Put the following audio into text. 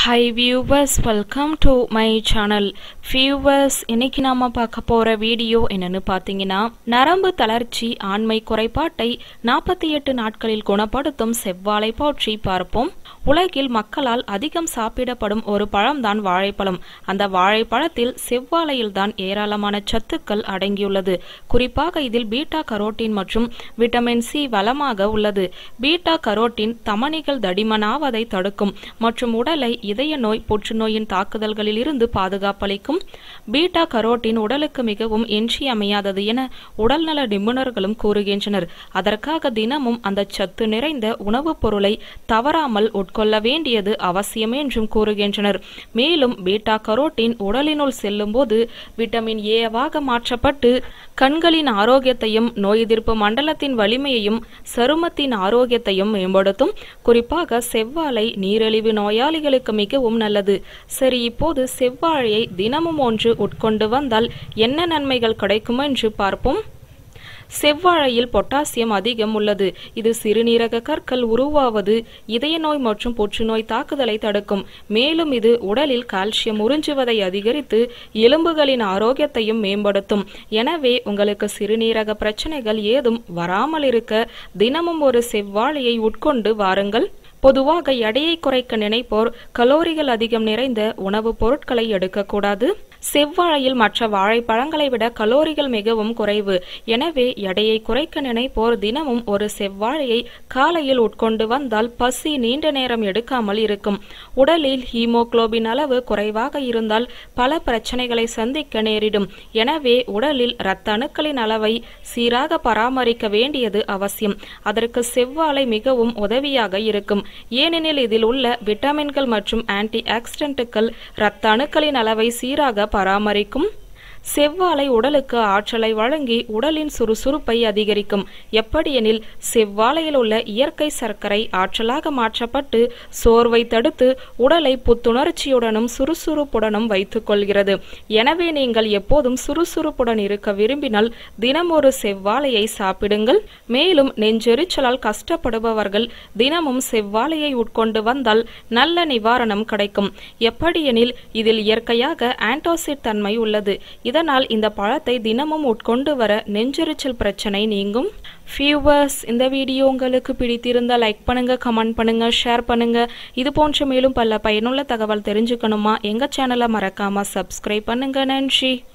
hi viewers welcome to my channel viewers இன்னைக்கு நாம பார்க்க போற வீடியோ என்னன்னு பார்த்தீங்கன்னா நரம்பு தளர்ச்சி ஆண்மை குறைபாட்டை நாற்பத்தி எட்டு நாட்களில் குணப்படுத்தும் செவ்வாழை பற்றி பார்ப்போம் உலகில் மக்களால் அதிகம் சாப்பிடப்படும் ஒரு பழம்தான் வாழைப்பழம் அந்த வாழைப்பழத்தில் செவ்வாழையில் தான் ஏராளமான சத்துக்கள் அடங்கியுள்ளது குறிப்பாக இதில் பீட்டா கரோட்டின் மற்றும் விட்டமின் சி வளமாக உள்ளது பீட்டா கரோட்டின் தமனிகள் தடிமனாவதை தடுக்கும் மற்றும் உடலை இதய நோய் புற்றுநோயின் தாக்குதல்களில் இருந்து பாதுகாப்பளிக்கும் பீட்டா கரோட்டின் உடலுக்கு மிகவும் இன்றியமையாதது என உடல்நல நிபுணர்களும் கூறுகின்றனர் அதற்காக தினமும் அந்த சத்து நிறைந்த உணவுப் பொருளை தவறாமல் உட்கொள்ள வேண்டியது அவசியம் என்றும் கூறுகின்றனர் மேலும் பீட்டா கரோட்டின் உடலினுள் செல்லும் போது விட்டமின் ஏவாக மாற்றப்பட்டு கண்களின் ஆரோக்கியத்தையும் நோய் எதிர்ப்பு மண்டலத்தின் வலிமையையும் சருமத்தின் ஆரோக்கியத்தையும் மேம்படுத்தும் குறிப்பாக செவ்வாழை நீரிழிவு நோயாளிகளுக்கு மிகவும் நல்லது சரி இப்போது செவ்வாழையை தினமும் ஒன்று உட்கொண்டு வந்தால் என்ன நன்மைகள் கிடைக்கும் என்று பார்ப்போம் செவ்வாழையில் பொட்டாசியம் அதிகம் உள்ளது இது சிறுநீரக கற்கள் உருவாவது இதய நோய் மற்றும் புற்றுநோய் தாக்குதலை தடுக்கும் மேலும் இது உடலில் கால்சியம் உறிஞ்சுவதை அதிகரித்து எலும்புகளின் ஆரோக்கியத்தையும் மேம்படுத்தும் எனவே உங்களுக்கு சிறுநீரக பிரச்சனைகள் ஏதும் வராமல் இருக்க தினமும் ஒரு செவ்வாழையை உட்கொண்டு வாருங்கள் பொதுவாக எடையை குறைக்க நினைப்போர் கலோரிகள் அதிகம் நிறைந்த உணவுப் பொருட்களை எடுக்கக்கூடாது செவ்வாழையில் மற்ற வாழைப்பழங்களை விட கலோரிகள் மிகவும் குறைவு எனவே எடையை குறைக்க நினைப்போர் தினமும் ஒரு செவ்வாழையை காலையில் உட்கொண்டு வந்தால் பசி நீண்ட நேரம் எடுக்காமல் இருக்கும் உடலில் ஹீமோகுளோபின் அளவு குறைவாக இருந்தால் பல பிரச்சனைகளை சந்திக்க நேரிடும் எனவே உடலில் இரத்த அணுக்களின் அளவை சீராக பராமரிக்க வேண்டியது அவசியம் அதற்கு செவ்வாழை மிகவும் உதவியாக இருக்கும் ஏனெனில் இதில் உள்ள விட்டமின்கள் மற்றும் ஆன்டி ஆக்சிடென்ட்டுகள் இரத்த அணுக்களின் அளவை சீராக பராமரிக்கும் செவ்வாழை உடலுக்கு ஆற்றலை வழங்கி உடலின் சுறுசுறுப்பை அதிகரிக்கும் எப்படியெனில் செவ்வாழையில் உள்ள இயற்கை சர்க்கரை ஆற்றலாக மாற்றப்பட்டு சோர்வை தடுத்து உடலை புத்துணர்ச்சியுடனும் சுறுசுறுப்புடனும் வைத்துக் கொள்கிறது எனவே நீங்கள் எப்போதும் சுறுசுறுப்புடன் இருக்க விரும்பினால் தினம் ஒரு செவ்வாழையை சாப்பிடுங்கள் மேலும் நெஞ்செரிச்சலால் கஷ்டப்படுபவர்கள் தினமும் செவ்வாழையை உட்கொண்டு வந்தால் நல்ல நிவாரணம் கிடைக்கும் எப்படியெனில் இதில் இயற்கையாக ஆன்டோசிட் தன்மை உள்ளது இதனால் இந்த பழத்தை தினமும் உட்கொண்டு வர நெஞ்செரிச்சல் பிரச்சனை நீங்கும் வியூவர்ஸ் இந்த வீடியோ உங்களுக்கு பிடித்திருந்தால் லைக் பண்ணுங்க கமெண்ட் பண்ணுங்க ஷேர் பண்ணுங்க இது போன்ற மேலும் பல பயனுள்ள தகவல் தெரிஞ்சுக்கணுமா எங்க சேனலை மறக்காம சப்ஸ்கிரைப் பண்ணுங்க நன்றி